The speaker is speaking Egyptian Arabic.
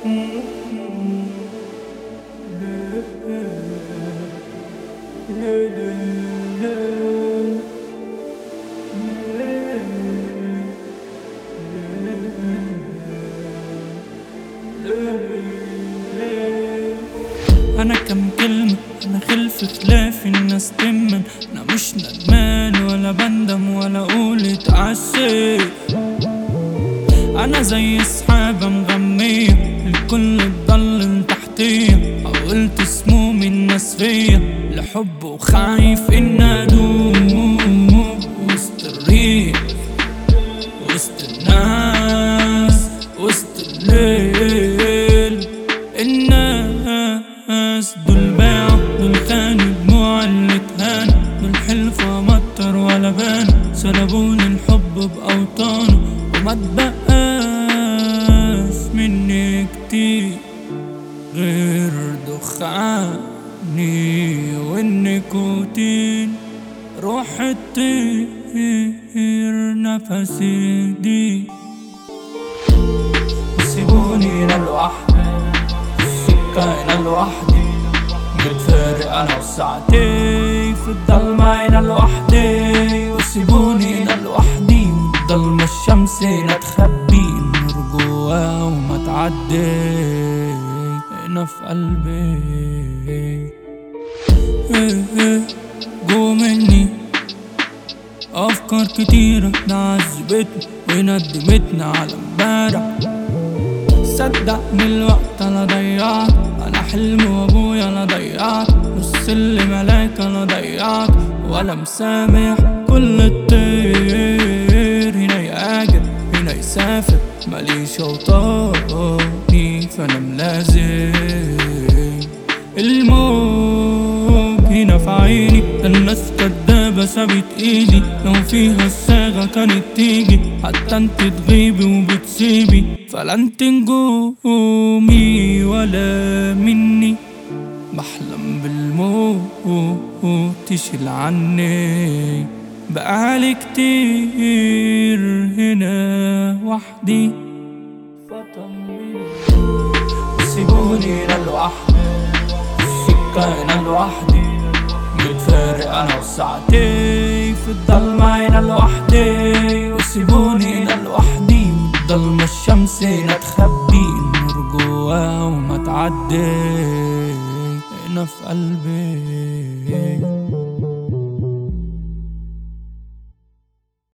انا كم كلمة انا خلف خلاف الناس تمن انا مش ندمان ولا بندم ولا اقول اتعشيت انا زي سحابة مغمية الكل اتضلل تحتية حاولت سموم الناس فيا لحب وخايف ان ادوم وسط الريح وسط الناس وسط الليل الناس دول باعوا دول خانوا دموع اللي اتهان دول حلفوا مطر ولا بان سلبوني الحب بأوطانه وما اتبقاش مني كتير غير دخاني والنيكوتين روح تطير نفسي دي سيبوني انا لوحدي السكة انا لوحدي متفارق انا وساعتي في الضلمة انا لوحدي وسيبوني انا لوحدي والضلمة الشمس انا تخبي النور جوا وما تعدي هنا في قلبي إيه إيه جوا مني أفكار كتيرة عذبتني وندمتني على امبارح صدقني الوقت انا ضيعت انا حلم وابويا انا ضيعت نص اللي ملاك انا ضيعت ولا مسامح كل الطير هنا يهاجر هنا يسافر ماليش اوطاني فانا ملازم الموج هنا في عيني الناس كدابة سابت ايدي لو فيها الصاغة كانت تيجي حتى انت تغيبي وبتسيبي فلا انت نجومي ولا مني بحلم بالموت تشيل عني بقالي كتير هنا وحدي فطمني سيبوني انا لوحدي السكة انا لوحدي متفارق انا وساعتي في الضلمة انا لوحدي وسيبوني انا لوحدي والضلمة الشمس انا تخبي النور جوا وما تعدي هنا في قلبي